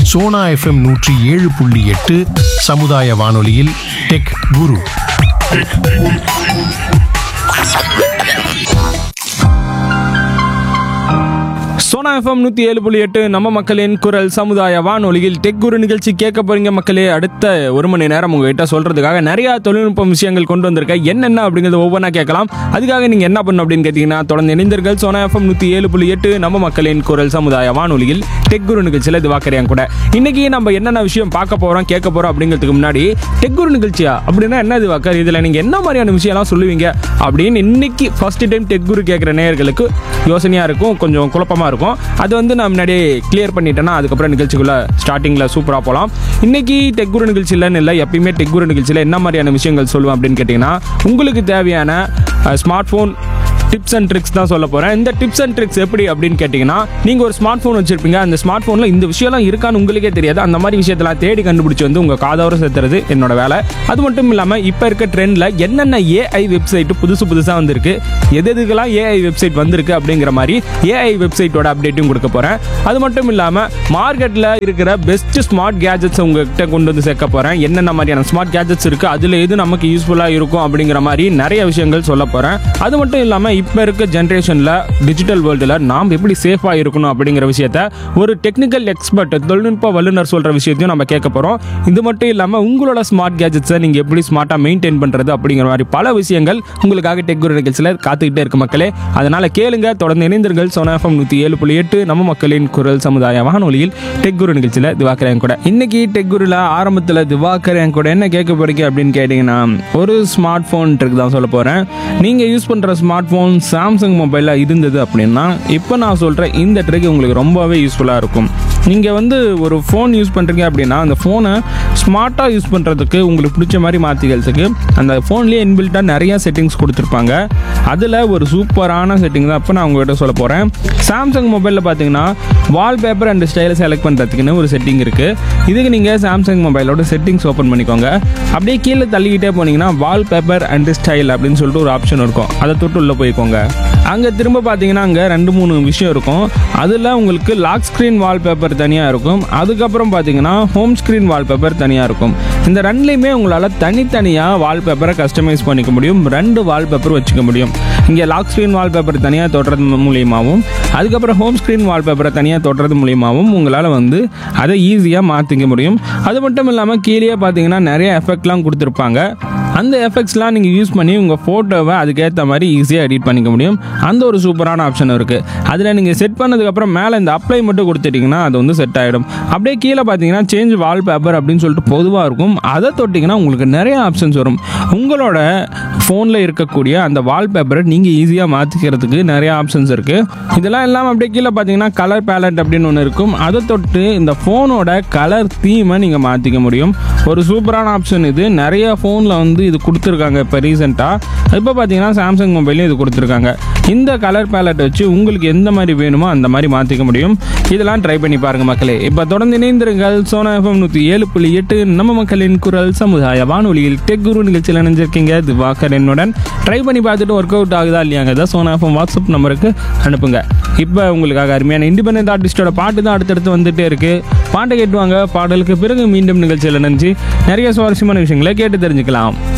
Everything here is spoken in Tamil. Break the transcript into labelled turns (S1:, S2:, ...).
S1: சோனா எஃப்எம் நூற்றி ஏழு புள்ளி எட்டு சமுதாய வானொலியில் டெக் குரு
S2: சோனா எஃப்எம் நூற்றி ஏழு புள்ளி எட்டு நம்ம மக்களின் குரல் சமுதாய வானொலியில் டெக் குரு நிகழ்ச்சி கேட்க போறீங்க மக்களே அடுத்த ஒரு மணி நேரம் உங்ககிட்ட சொல்றதுக்காக நிறைய தொழில்நுட்ப விஷயங்கள் கொண்டு வந்திருக்கேன் என்னென்ன அப்படிங்கிறது ஒவ்வொன்றா கேட்கலாம் அதுக்காக நீங்க என்ன பண்ணணும் அப்படின்னு கேட்டீங்கன்னா தொடர்ந்து இணைந்தீர்கள் சோனா எஃப்எம் நூற்றி ஏழு புள்ளி எட்டு நம்ம மக்களின் குரல் சமுதாய வானொலியில் டெக் குரு நிகழ்ச்சியில் இது வாக்கறியாங்க கூட இன்னைக்கு நம்ம என்னென்ன விஷயம் பார்க்க போறோம் கேட்க போறோம் அப்படிங்கிறதுக்கு முன்னாடி டெக் குரு நிகழ்ச்சியா அப்படின்னா என்ன இது வாக்கர் இதுல நீங்க என்ன மாதிரியான விஷயம்லாம் சொல்லுவீங்க அப்படின்னு இன்னைக்கு ஃபர்ஸ்ட் டைம் டெக் குரு கேட்குற நேயர்களுக்கு யோசனையா இருக்கும் கொஞ்சம் குழப்பமா இருக்கும் அது வந்து நான் முன்னாடியே கிளியர் பண்ணிட்டேன்னா அதுக்கப்புறம் நிகழ்ச்சிக்குள்ள ஸ்டார்டிங்ல சூப்பரா போகலாம் இன்னைக்கு டெக் குரு நிகழ்ச்சியிலன்னு இல்லை எப்பயுமே டெக் குரு நிகழ்ச்சியில் என்ன மாதிரியான விஷயங்கள் சொல்லுவேன் அப்படின்னு கேட்டிங்கன்னா உங்களுக்கு தேவையான smart phone tips and tricks தான் சொல்ல போகிறேன் இந்த டிப்ஸ் அண்ட் ட்ரிக்ஸ் எப்படி அப்படின்னு கேட்டிங்கன்னா நீங்கள் ஒரு ஸ்மார்ட் ஃபோன் வச்சிருப்பீங்க அந்த ஸ்மார்ட் ஃபோனில் இந்த விஷயம்லாம் இருக்கான்னு உங்களுக்கே தெரியாது அந்த மாதிரி விஷயத்தெல்லாம் தேடி கண்டுபிடிச்சி வந்து உங்கள் காதோர சேர்த்துறது என்னோட வேலை அது மட்டும் இல்லாமல் இப்போ இருக்க ட்ரெண்டில் என்னென்ன ஏஐ வெப்சைட் புதுசு புதுசாக வந்திருக்கு எது எதுக்கெல்லாம் ஏஐ வெப்சைட் வந்திருக்கு அப்படிங்கிற மாதிரி ஏஐ வெப்சைட்டோட அப்டேட்டும் கொடுக்க போகிறேன் அது மட்டும் இல்லாமல் மார்க்கெட்டில் இருக்கிற பெஸ்ட் ஸ்மார்ட் கேஜெட்ஸ் உங்ககிட்ட கொண்டு வந்து சேர்க்க போகிறேன் என்னென்ன மாதிரியான ஸ்மார்ட் கேஜெட்ஸ் இருக்குது அதில் எது நமக்கு யூஸ்ஃபுல்லாக இருக்கும் அப்படிங்கிற மாதிரி நிறைய விஷயங்கள் சொல்ல போகிறேன் அது மட்டும் இல்லாமல் இப்போ இருக்க ஜென்ரேஷனில் டிஜிட்டல் வேர்ல்டில் நாம் எப்படி சேஃபாக இருக்கணும் அப்படிங்கிற விஷயத்த ஒரு டெக்னிக்கல் எக்ஸ்பர்ட் தொழில்நுட்ப வல்லுநர் சொல்கிற விஷயத்தையும் நம்ம கேட்க போகிறோம் இது மட்டும் இல்லாமல் உங்களோட ஸ்மார்ட் கேஜெட்ஸை நீங்கள் எப்படி ஸ்மார்ட்டாக மெயின்டைன் பண்ணுறது அப்படிங்கிற மாதிரி பல விஷயங்கள் உங்களுக்காக டெக் குரு நிகழ்ச்சியில் காத்துக்கிட்டே இருக்கு மக்களே அதனால் கேளுங்க தொடர்ந்து இணைந்தீர்கள் சோனாஃபம் நூற்றி ஏழு புள்ளி எட்டு நம்ம மக்களின் குரல் சமுதாய வானொலியில் டெக் குரு நிகழ்ச்சியில் திவாகரன் கூட இன்னைக்கு டெக் குருல ஆரம்பத்தில் திவாகரன் கூட என்ன கேட்க போறீங்க அப்படின்னு கேட்டிங்கன்னா ஒரு ஸ்மார்ட் ஃபோன் ட்ரிக் தான் சொல்ல போகிறேன் நீங்கள் யூஸ் பண்ணுற ஸ்மார்ட் ஃபோன் சாம்சங் மொபைலில் இருந்தது அப்படின்னா இப்போ நான் சொல்கிற இந்த ட்ரிக் உங்களுக்கு ரொம்பவே யூஸ்ஃபுல்லாக இருக்கும் நீங்கள் வந்து ஒரு ஃபோன் யூஸ் பண்ணுறீங்க அப்படின்னா அந்த ஃபோனை ஸ்மார்ட்டாக யூஸ் பண்ணுறதுக்கு உங்களுக்கு பிடிச்ச மாதிரி மாற்றிக்கிறதுக்கு அந்த ஃபோன்லேயே இன்பில்ட்டாக நிறைய செட்டிங்ஸ் கொடுத்துருப்பாங்க அதில் ஒரு சூப்பரான செட்டிங் தான் இப்போ நான் உங்கள்கிட்ட சொல்ல போகிறேன் சாம்சங் மொபைலில் பார்த்தீங்கன்னா வால்பேப்பர் அண்ட் ஸ்டைலை செலக்ட் பண்ணுறதுக்குன்னு ஒரு செட்டிங் இருக்குது இதுக்கு நீங்கள் சாம்சங் மொபைலோட செட்டிங்ஸ் ஓப்பன் பண்ணிக்கோங்க அப்படியே கீழே தள்ளிக்கிட்டே போனீங்கன்னா வால்பேப்பர் அண்ட் ஸ்டைல் அப்படின்னு சொல்லிட்டு ஒரு ஆப்ஷன் இருக்கும் அதை தொட்டு உள்ளே போய்க்கோங்க அங்கே திரும்ப பார்த்தீங்கன்னா அங்கே ரெண்டு மூணு விஷயம் இருக்கும் அதில் உங்களுக்கு லாக் ஸ்க்ரீன் வால்பேப்பர் தனியாக இருக்கும் அதுக்கப்புறம் பார்த்தீங்கன்னா ஹோம் ஸ்க்ரீன் வால்பேப்பர் தனியாக இருக்கும் இந்த ரெண்டுலேயுமே உங்களால் தனித்தனியாக வால்பேப்பரை கஸ்டமைஸ் பண்ணிக்க முடியும் ரெண்டு வால்பேப்பர் வச்சுக்க முடியும் இங்கே லாக் ஸ்க்ரீன் வால்பேப்பர் தனியாக தொடுறது மூலியமாகவும் அதுக்கப்புறம் ஹோம் ஸ்க்ரீன் வால்பேப்பரை தனியாக தொடுறது மூலியமாகவும் உங்களால் வந்து அதை ஈஸியாக மாற்றிக்க முடியும் அது மட்டும் இல்லாமல் கீழே பார்த்தீங்கன்னா நிறைய எஃபெக்ட்லாம் கொடுத்துருப்பாங்க அந்த எஃபெக்ட்ஸ்லாம் நீங்கள் யூஸ் பண்ணி உங்கள் ஃபோட்டோவை அதுக்கேற்ற மாதிரி ஈஸியாக எடிட் பண்ணிக்க முடியும் அந்த ஒரு சூப்பரான ஆப்ஷன் இருக்குது அதில் நீங்கள் செட் பண்ணதுக்கப்புறம் மேலே இந்த அப்ளை மட்டும் கொடுத்துட்டிங்கன்னா அது வந்து செட் ஆகிடும் அப்படியே கீழே பார்த்தீங்கன்னா சேஞ்ச் வால்பேப்பர் அப்படின்னு சொல்லிட்டு பொதுவாக இருக்கும் அதை தொட்டிங்கன்னா உங்களுக்கு நிறைய ஆப்ஷன்ஸ் வரும் உங்களோட ஃபோனில் இருக்கக்கூடிய அந்த வால்பேப்பரை நீங்கள் ஈஸியாக மாற்றிக்கிறதுக்கு நிறைய ஆப்ஷன்ஸ் இருக்குது இதெல்லாம் இல்லாமல் அப்படியே கீழே பார்த்தீங்கன்னா கலர் பேலட் அப்படின்னு ஒன்று இருக்கும் அதை தொட்டு இந்த ஃபோனோட கலர் தீமை நீங்கள் மாற்றிக்க முடியும் ஒரு சூப்பரான ஆப்ஷன் இது நிறைய ஃபோனில் வந்து இது கொடுத்துருக்காங்க இப்போ ரீசெண்டாக இப்போ பார்த்தீங்கன்னா சாம்சங் மொபைலையும் இது கொடுத்துருக்காங்க இந்த கலர் பேலட் வச்சு உங்களுக்கு எந்த மாதிரி வேணுமோ அந்த மாதிரி மாற்றிக்க முடியும் இதெல்லாம் ட்ரை பண்ணி பாருங்கள் மக்களே இப்போ தொடர்ந்து இணைந்திருங்கள் சோனா எஃப்எம் நூற்றி ஏழு புள்ளி எட்டு நம்ம மக்களின் குரல் சமுதாய வானொலியில் டெக் குரு நிகழ்ச்சியில் இணைஞ்சிருக்கீங்க திவாகர் என்னுடன் ட்ரை பண்ணி பார்த்துட்டு ஒர்க் அவுட் ஆகுதா இல்லையாங்க தான் சோனா எஃப்எம் வாட்ஸ்அப் நம்பருக்கு அனுப்புங்க இப்போ உங்களுக்காக அருமையான இண்டிபெண்டன்ட் ஆர்டிஸ்டோட பாட்டு தான் அடுத்தடுத்து வந்துட்டே இருக்கு பாட்டை கேட்டுவாங்க பாடலுக்கு பிறகு மீண்டும் நிகழ்ச்சியில் நினைச்சு நிறைய சுவாரஸ்யமான விஷயங்களை கேட்டு தெரிஞ்சுக்கலாம்